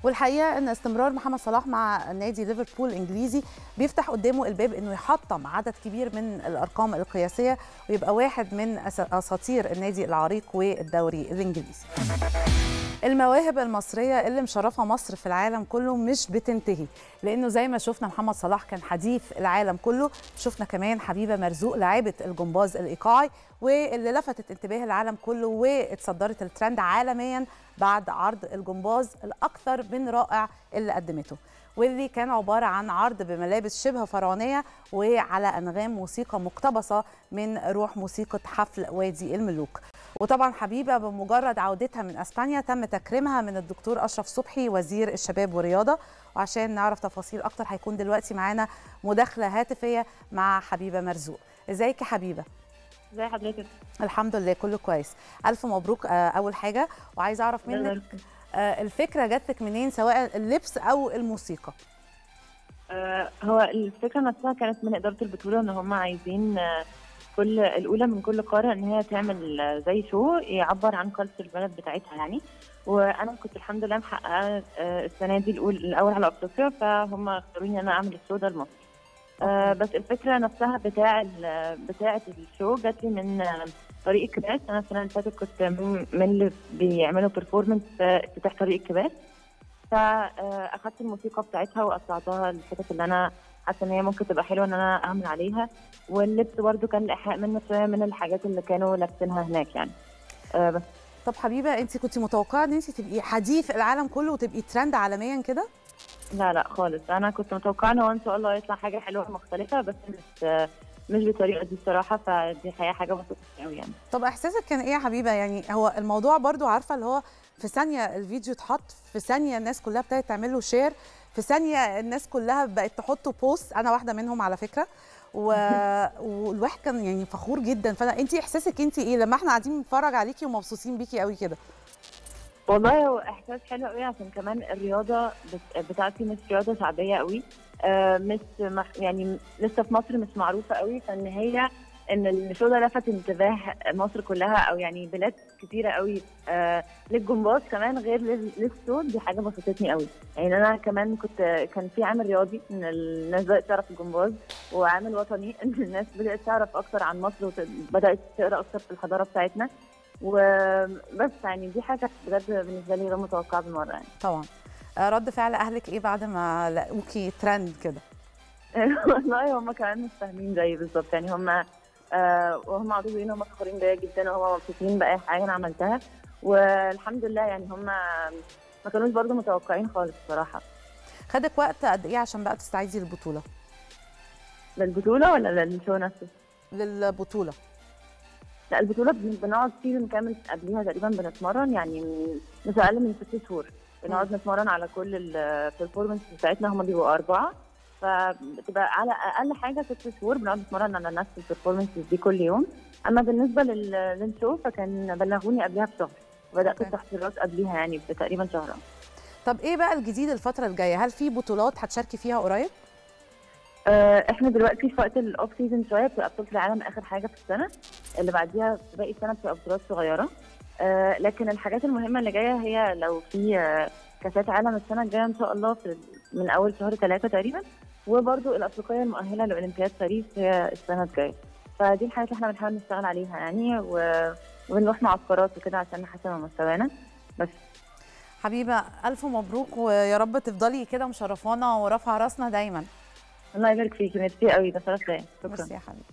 والحقيقه ان استمرار محمد صلاح مع نادي ليفربول الانجليزي بيفتح قدامه الباب انه يحطم عدد كبير من الارقام القياسيه ويبقى واحد من اساطير النادي العريق والدوري الانجليزي المواهب المصرية اللي مشرفة مصر في العالم كله مش بتنتهي لأنه زي ما شفنا محمد صلاح كان حديث العالم كله شفنا كمان حبيبة مرزوق لاعبة الجمباز الإيقاعي واللي لفتت انتباه العالم كله واتصدرت الترند عالميا بعد عرض الجمباز الأكثر من رائع اللي قدمته واللي كان عبارة عن عرض بملابس شبه فرعونية وعلى أنغام موسيقى مقتبسة من روح موسيقى حفل وادي الملوك وطبعا حبيبه بمجرد عودتها من اسبانيا تم تكريمها من الدكتور اشرف صبحي وزير الشباب والرياضه وعشان نعرف تفاصيل اكتر هيكون دلوقتي معانا مداخله هاتفيه مع حبيبه مرزوق ازيك يا حبيبه ازي حضرتك الحمد لله كله كويس الف مبروك اول حاجه وعايزه اعرف منك الفكره جات لك منين سواء اللبس او الموسيقى آه هو الفكره نفسها كانت من اداره البطوله ان هم عايزين آه كل الاولى من كل قاره ان هي تعمل زي شو يعبر عن كالتشر البلد بتاعتها يعني وانا كنت الحمد لله محققه السنه دي الاول الاول على افريقيا فهم اختاروني ان انا اعمل الشو ده لمصر آه بس الفكره نفسها بتاع بتاعه الشو جات لي من طريق الكباس انا السنه اللي فاتت كنت من اللي بيعملوا بيرفورمنس في افتتاح طريق الكباس فاخدت الموسيقى بتاعتها وقطعتها الحتت اللي انا حاسه ان هي ممكن تبقى حلوه ان انا اعمل عليها واللبس برده كان الايحاء منه شويه من الحاجات اللي كانوا لابسينها هناك يعني أه بس طب حبيبه انت كنت متوقعه ان انت تبقي حديث العالم كله وتبقي ترند عالميا كده لا لا خالص انا كنت متوقعه ان هو ان شاء الله يطلع حاجه حلوه مختلفه بس مش مش بالطريقه دي الصراحه فدي حقيقه حاجه بسيطه قوي يعني طب احساسك كان ايه يا حبيبه يعني هو الموضوع برضو عارفه اللي هو في ثانيه الفيديو اتحط في ثانيه الناس كلها ابتدت تعمل له شير في ثانيه الناس كلها بقت تحطه بوست انا واحده منهم على فكره و... والواحد كان يعني فخور جدا فانا انت احساسك انت ايه لما احنا قاعدين بنتفرج عليكي ومبسوطين بيكي قوي كده والله هو احساس حلو قوي عشان كمان الرياضه بتاعتي مش رياضه شعبيه قوي آه مش مح... يعني لسه في مصر مش معروفه قوي فان هي ان الشو ده لفت انتباه مصر كلها او يعني بلاد كتيره قوي آه للجمباز كمان غير للشو دي حاجه بسطتني قوي يعني انا كمان كنت كان في عامل رياضي ان الناس بدات تعرف الجمباز وعامل وطني ان الناس بدات تعرف اكتر عن مصر وبدات تقرا اكتر في الحضاره بتاعتنا وبس يعني دي حاجه بجد بالنسبه لي غير متوقعه بالمره يعني طبعا رد فعل اهلك ايه بعد ما لقوكي ترند كده والله هم كمان مش فاهمين زيي بالظبط يعني هم آه وهم قعدوا يقولوا ان هم فخورين بيا جدا وهم مبسوطين باي حاجه انا عملتها والحمد لله يعني هم ما كانوش برضو متوقعين خالص بصراحه خدك وقت قد ايه عشان بقى تستعيدي للبطوله للبطوله ولا للشو نفسه للبطوله لا البطوله بنقعد سيزون كامل قبليها تقريبا بنتمرن يعني مش اقل من ست شهور بنقعد نتمرن على كل البرفورمانس بتاعتنا هم بيبقوا اربعه فبتبقى على اقل حاجه ست شهور بنقعد نتمرن على نفس البرفورمانسز دي كل يوم اما بالنسبه للشو فكان بلغوني قبلها بشهر وبدات التحضيرات قبليها يعني بتقريبا شهرين طب ايه بقى الجديد الفتره الجايه هل في بطولات هتشاركي فيها قريب آه احنا دلوقتي في وقت الاوف سيزون شويه بتبقى بطوله العالم اخر حاجه في السنه اللي بعديها في باقي السنه بتبقى بطولات صغيره آه لكن الحاجات المهمه اللي جايه هي لو في آه كاسات عالم السنه الجايه ان شاء الله في من اول شهر ثلاثه تقريبا وبرده الافريقيه المؤهله لاولمبياد باريس هي السنه الجايه فدي الحاجات اللي احنا بنحاول نشتغل عليها يعني و... وبنروح معسكرات وكده عشان نحسن من مستوانا بس حبيبه الف مبروك ويا رب تفضلي كده مشرفانا ورافعه راسنا دايما الله يبارك فيكي ميرسي قوي ده شرف ليا شكرا ميرسي يا حبيبي